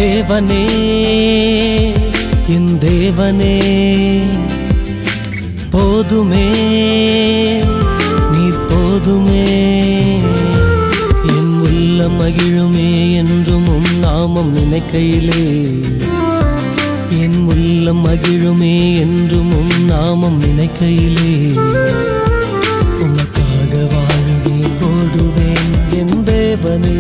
தேவனே என் தேவனே போதுமே நீர் போதுமே என் உள்ளம் மகிழுமே என்றும் உம் நாமம் நினைக்கையிலே என் உள்ளம் மகிழுமே என்றும் உம் நாமம் நினைக்கையிலே உனக்காக வாழுவேன் ஓடுவேன் என் தேவனே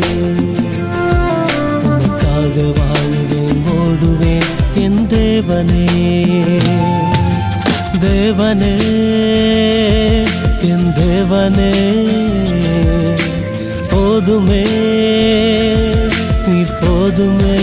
உனக்காக வாழுவேன் ஓடுவேன் என் தேவனே தேவனே என் தேவனே போதுமே நீ போதுமே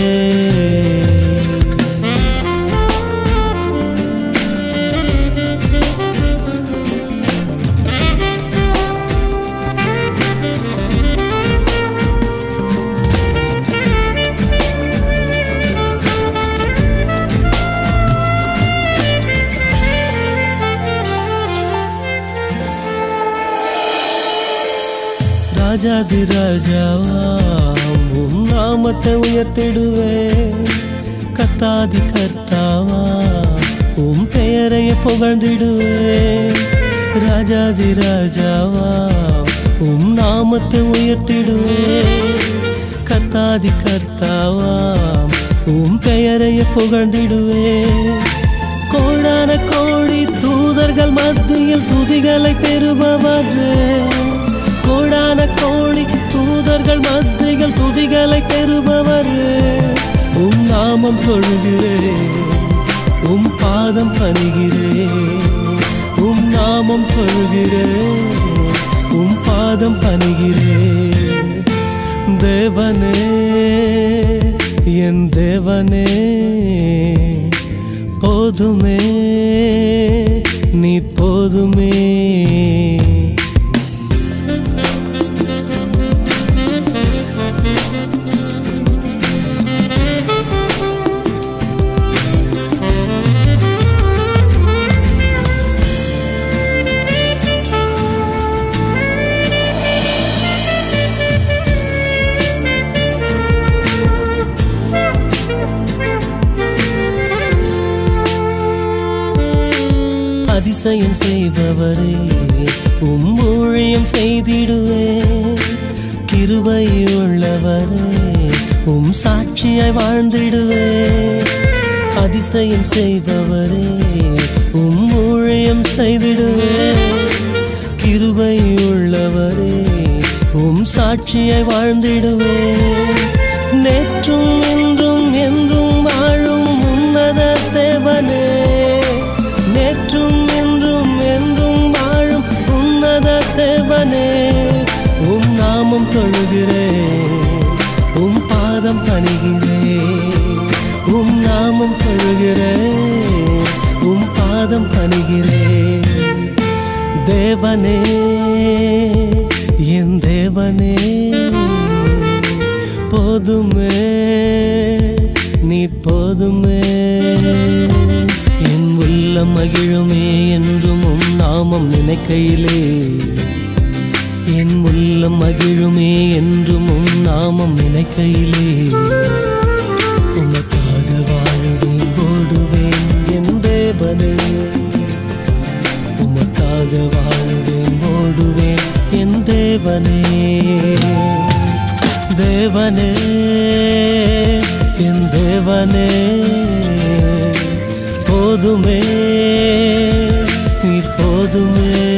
ராஜாதி ராஜாவாம் உம் நாமத்தை உயர்த்திடுவேன் கத்தாதி கர்த்தாவா உம் பெயரை புகழ்ந்திடுவேன் ராஜாதி ராஜாவா உம் நாமத்தை உயர்த்திடுவேன் கத்தாதி கர்த்தாவா உம் பெயரை புகழ்ந்திடுவேன் கோடான கோடி தூதர்கள் மத்தியில் துதிகளை பெறுபவரே கோடான கோடி தூதர்கள் மத்தியில் துதிகளை பெறுபவரே உம் நாமம் தொழுகிறேன் உம் பாதம் பணிகிறேன் உம் நாமம் தொழுகிறேன் உம் பாதம் பணிகிறேன் தேவனே என் தேவனே போதுமே நீ போதுமே அதிசயம் செய்பவரே உம் ஊழியம் செய்திடுவேன் கிருபை உள்ளவரே உம் சாட்சியாய் வாழ்ந்திடுவேன் அதிசயம் செய்பவரே உம் ஊழியம் செய்திடுவேன் கிருபை உள்ளவரே உம் சாட்சியாய் வாழ்ந்திடுவேன் நேற்றும் இன்றும் என்றும் வாழும் உன்னத தேவனே நேற்றும் இன்றும் என்றும் வாழும் உன்னத தேவனே உம் நாமம் தொழுகிறேன் உம் பாதம் பணிகிறேன் உம் நாமம் தொழுகிறேன் உம் பாதம் பணிகிறேன் தேவனே என் தேவனே போதுமே நீ போதுமே என் உள்ளம் மகிழுமே என்றும் உம் நாமம் நினைக்கையிலே என் உள்ளம் மகிழுமே என்றும் உம் நாமம் நினைக்கையிலே உமக்காக வாழுவேன் ஓடுவேன் என் தேவனே உமக்காக வாழுவேன் ஓடுவேன் என் தேவனே தேவனே என் தேவனே போதுமே நீ போதுமே